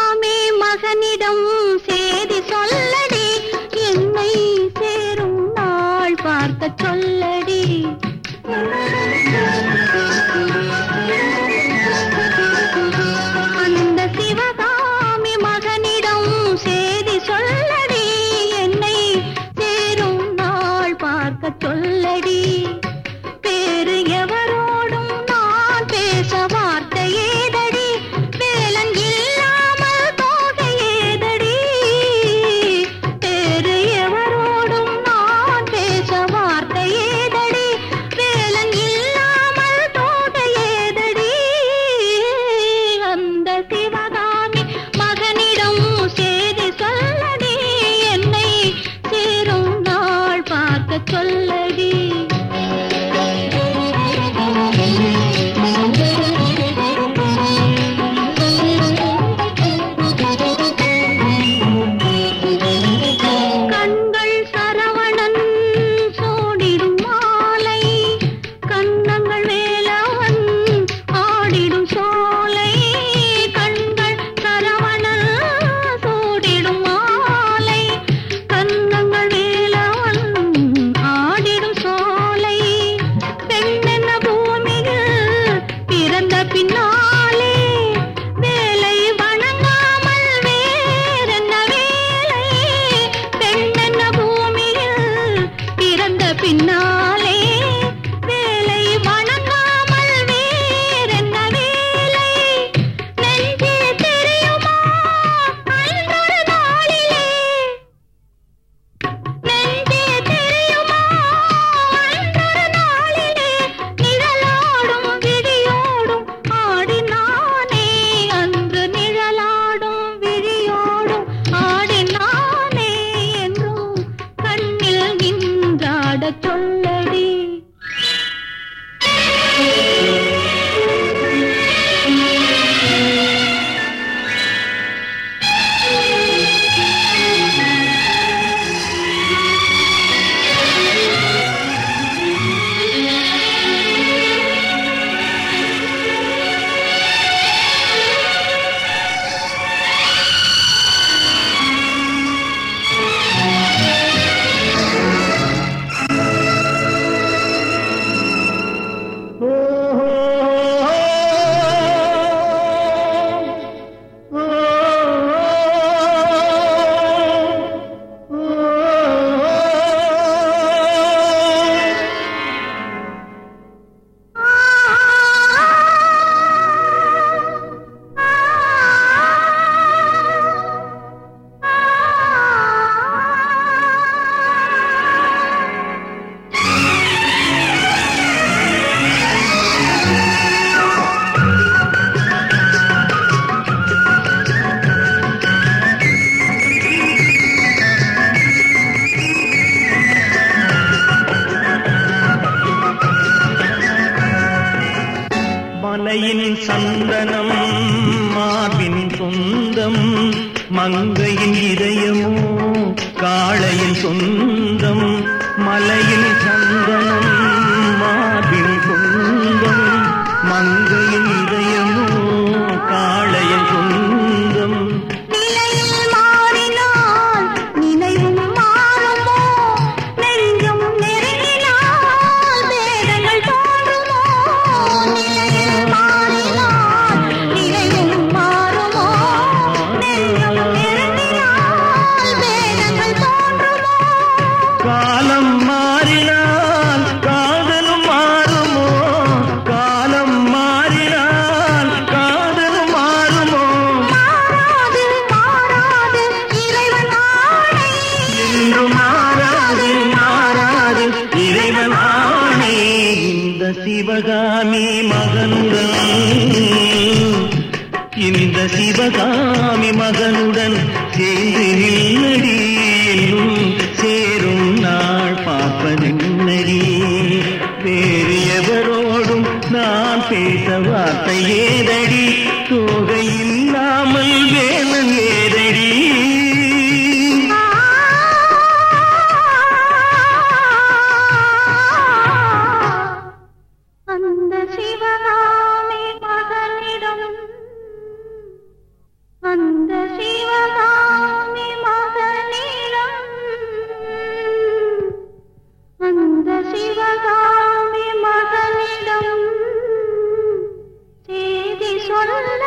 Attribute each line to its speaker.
Speaker 1: சிவகாமி மகனிடம் சேதி சொல்லடி என்னை சேரும் நாள் பார்க்க சொல்லடி அந்த சிவகாமி மகனிடம் சேதி சொல்லடி என்னை சேரும் நாள் பார்க்க சொல்லடி வேறு எவரோடும் நான் பேச வார்த்தை ஏதடி வேலன் இல்லாமல் தோகை ஏதடி வேறு எவரோடும் நான் பேச வார்த்தை ஏதடி வேலன் இல்லாமல் தோகை ஏதடி அந்த சிவகாமி மகனிடம் சேதி சொல்லடி என்னை சேரும் நாள் பார்க்க சொல்லடி கண்கள் சரவணன் சோடிடும் மாலை கண்ணங்கள் வேலவன் ஆடிடும் சோலை கண்கள் சரவணன் சோடிடும் மாலை கண்ணங்கள் வேலவன் ஆடிடும் சோலை பெண்ணென்ன பூமியில் பிறந்த பின்னாலே வேலை வணங்காமல் வேறென்ன வேலை பெண்ணென்ன பூமியில் பிறந்த பின்னாலே வேலை வணங்காமல் வேறென்ன வேலை நெஞ்சே தெரியுமா அன்றொரு நாளிலே நெஞ்சே தெரியுமா அன்றொரு நாளிலே நிழலாடும் விழியோடும் ஆடினானே அன்று நிழலாடும் விழியோடும் ஆடினானே என்றும் கண்ணில் நின்றாடச் சொல்லடி
Speaker 2: மலையின் சந்தனம் மார்பின் சொந்தம் மங்கையின் இதயமோ காளையின் சொந்தம் மலையின் சந்தனம் மார்பின் சொந்தம் மங்கையின் இதயமோ காளையின் சொந்தம்
Speaker 1: நிலையில் மாறினால் நினைவும் மாறுமோ நெஞ்சம் நெருங்கினால் வேதங்கள் தோன்றுமோ நிலையில் மாறினால் நினைவும் மாறுமோ நெஞ்சம் நெருங்கினால் வேதங்கள் தோன்றுமோ
Speaker 2: காலம் மாறினால் காதலும் மாறுமோ காலம் மாறினால் காதலும் மாறுமோ
Speaker 1: மாறாது மாறாது இறைவன் ஆணை
Speaker 2: என்று மாறாது மாறாது இறைவன் ஆணை இந்த சிவகாமி மகனுடன் இந்த சிவகாமி மகனுடன் சேர்ந்து நில்லடி என்னும் சேரும் நாள் பார்ப்பதென்னடி வேறு எவரோடும் நான் பேச வார்த்தை ஏதடி தோகை இல்லாமல் வேலன் ஏதடி
Speaker 1: அந்த சிவகாமி மகனிடம் அந்த சொல்ல